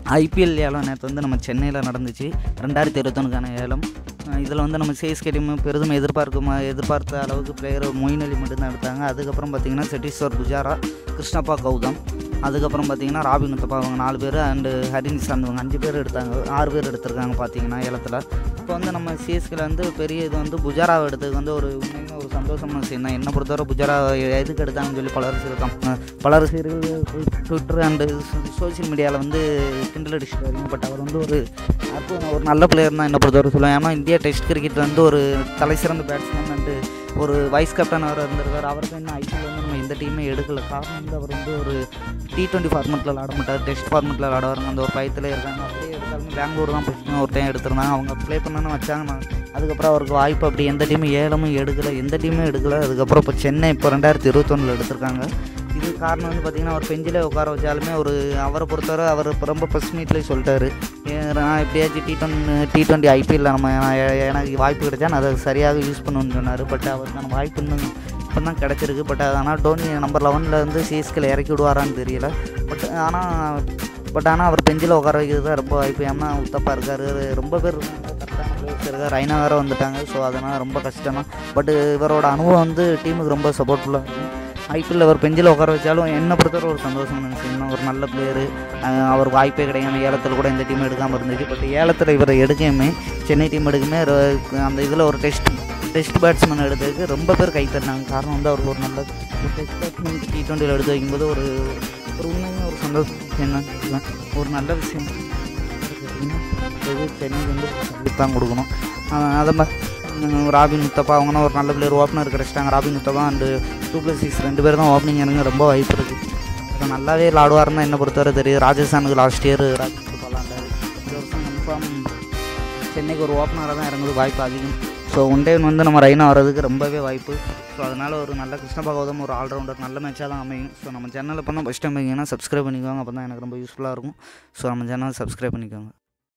IPL ஏலம் நேற்று வந்து நம்ம சென்னையில் நடந்துச்சு ரெண்டாயிரத்தி இருபத்தொன்னுக்கான ஏலம் இதில் வந்து நம்ம சிஎஸ்கே டீம் பெரிதும் எதிர்பார்க்கும் எதிர்பார்த்த அளவுக்கு பிளேயர் மொயின் அலி மட்டும்தான் எடுத்தாங்க அதுக்கப்புறம் பார்த்தீங்கன்னா செட்டீஸ்வர் புஜாரா கிருஷ்ணப்பா கௌதம் அதுக்கப்புறம் பார்த்தீங்கன்னா ராபின் உத்தப்பா அவங்க நாலு பேர் அண்டு ஹரி நிஷாந்த் அவங்க அஞ்சு பேர் எடுத்தாங்க ஆறு பேர் எடுத்திருக்காங்க பார்த்தீங்கன்னா ஏலத்தில் இப்போ வந்து நம்ம சிஎஸ்கேல வந்து பெரிய இது வந்து புஜாராவை எடுத்ததுக்கு வந்து ஒரு உண்மையுமே ஒரு சந்தோஷமான விஷயம் தான் என்னை பொறுத்தவரை புஜாரா எதுக்கு எடுத்தாங்கன்னு சொல்லி பலர் சிறுக்கம் பலர் சிறு ட்விட்டர் அண்டு சோஷியல் மீடியாவில் வந்து கிண்டல் அடிச்சுட்டு வரீங்க பட் அவர் வந்து ஒரு அற்புதம் ஒரு நல்ல பிளேயர் தான் என்னை பொறுத்தவரை சொல்லுவேன் ஏன்னா இந்தியா டெஸ்ட் கிரிக்கெட் வந்து ஒரு தலை சிறந்த பேட்ஸ்மேன் அண்டு ஒரு வைஸ் கேப்டன் அவர் இருந்திருக்கார் அவருக்கு இன்னும் ஐபிஎல் வந்து நம்ம எந்த டீமே எடுக்கல காரணம் வந்து அவர் வந்து ஒரு டி டுவெண்ட்டி ஃபார்மெட்டில் விளாட மாட்டார் டெஸ்ட் ஃபார்மெட்டில் விளாடுவாருங்க அந்த ஒரு பயத்தில் இருக்காங்க அப்படியே எடுத்தாலும் பெங்களூர் தான் போய் ஒரு டைம் எடுத்திருந்தாங்க அவங்க ப்ளே பண்ணணும்னு வச்சாங்க நான் அதுக்கப்புறம் அவருக்கு வாய்ப்பு அப்படி எந்த டீமும் ஏலமும் எடுக்கலை எந்த டீமும் எடுக்கலை அதுக்கப்புறம் இப்போ சென்னை இப்போ ரெண்டாயிரத்தி இருபத்தொன்னில் எடுத்திருக்காங்க இது காரணம் வந்து பார்த்திங்கன்னா அவர் பெஞ்சிலே உட்கார வச்சாலுமே ஒரு அவரை பொறுத்தவரை அவர் இப்போ ரொம்ப ப்ரெஸ் மீட்லேயே சொல்லிட்டாரு ஏன் நான் எப்படியாச்சும் டி டுவெண்ட்டி டி டுவெண்ட்டி ஐபிஎல்ல நம்ம நான் எ- எனக்கு வாய்ப்பு கிடைச்சா நான் அதை சரியாக யூஸ் பண்ணணும்னு சொன்னார் பட் அவருக்கான வாய்ப்பு இன்னும் இப்போ தான் கிடச்சிருக்கு பட் ஆனால் டோனி நம்பர் லெவனில் வந்து சிஎஸ்கேல இறக்கி விடுவாரான்னு தெரியல பட் ஆனால் பட் ஆனால் அவர் பெஞ்சில் உட்கார வைக்கிறது தான் ரொம்ப வாய்ப்பு ஏன்னா உத்தப்பா இருக்கார் ரொம்ப பேர் இருக்காங்க கரெக்டான பிளேயர்ஸ் இருக்கார் ரைனா வேறு வந்துட்டாங்க ஸோ அதனால் ரொம்ப கஷ்டம் தான் பட் இவரோட அனுபவம் வந்து டீமுக்கு ரொம்ப சப்போர்ட்ஃபுல்லாக இருக்கும் ஐபிஎல்ல அவர் பெஞ்சில் உட்கார வச்சாலும் என்னை பொறுத்தவரை ஒரு சந்தோஷமான விஷயம் தான் ஒரு நல்ல பிளேயரு அவர் வாய்ப்பே கிடைக்காம ஏலத்தில் கூட எந்த டீம் எடுக்காமல் இருந்துச்சு பட் ஏலத்தில் இவரை எடுக்கையுமே சென்னை டீம் எடுக்குமே ர- அந்த இதில் ஒரு டெஸ்ட் டெஸ்ட் பேட்ஸ்மேன் எடுத்ததுக்கு ரொம்ப பேர் கை தட்டினாங்க காரணம் வந்து அவருக்கு ஒரு நல்ல ஒரு டெஸ்ட் பேட்ஸ்மேன் டி டுவெண்ட்டியில் எடுத்து வைக்கும்போது ஒரு ஒரு உண்மையுமே ஒரு சந்தோஷம் விஷயம் தான் சொல்லுவேன். ஒரு நல்ல விஷயம் இது சென்னைக்கு வந்து சர்வீஸ் தான் கொடுக்கணும் அஹ் அதை மாதிரி உம், ராபின் முத்தப்பா அவங்கன்னா ஒரு நல்ல பிளேயர் ஓப்பனர் கிடைச்சிட்டாங்க ராபின் முத்தப்பா அண்டு டூ ப்ளஸ் சிக்ஸ் ரெண்டு பேர் தான் ஓப்பனிங் எனக்கு ரொம்ப வாய்ப்பு இருக்குது அப்புறம் நல்லாவே விளாடுவாருன்னு என்ன பொறுத்தவரை தெரியுது ராஜஸ்தானுக்கு லாஸ்ட் இயர் ராபின் முத்தப்பா விளாண்டாரு இந்த வருஷம் கன்ஃபார்ம் சென்னைக்கு ஒரு ஓப்பனராக தான் இறங்குது வாய்ப்பு அதிகம் ஸோ ஒன் டே வந்து நம்ம ரைனா வர்றதுக்கு ரொம்பவே வாய்ப்பு ஸோ அதனால் ஒரு நல்ல கிருஷ்ணபா கௌதம் ஒரு ஆல்ரவுண்டர் நல்ல மேட்சாக தான் அமையும் ஸோ நம்ம சேனலில் பண்ணால் ஃபஸ்ட் டைம் பார்த்தீங்கன்னா சப்ஸ்கிரைப் பண்ணிக்கோங்க அப்போ தான் எனக்கு ரொம்ப யூஸ்ஃபுல்லாக இருக்கும் ஸோ நம்ம சேனலை சப்ஸ்கிரைப் பண்ணிக்கோங்க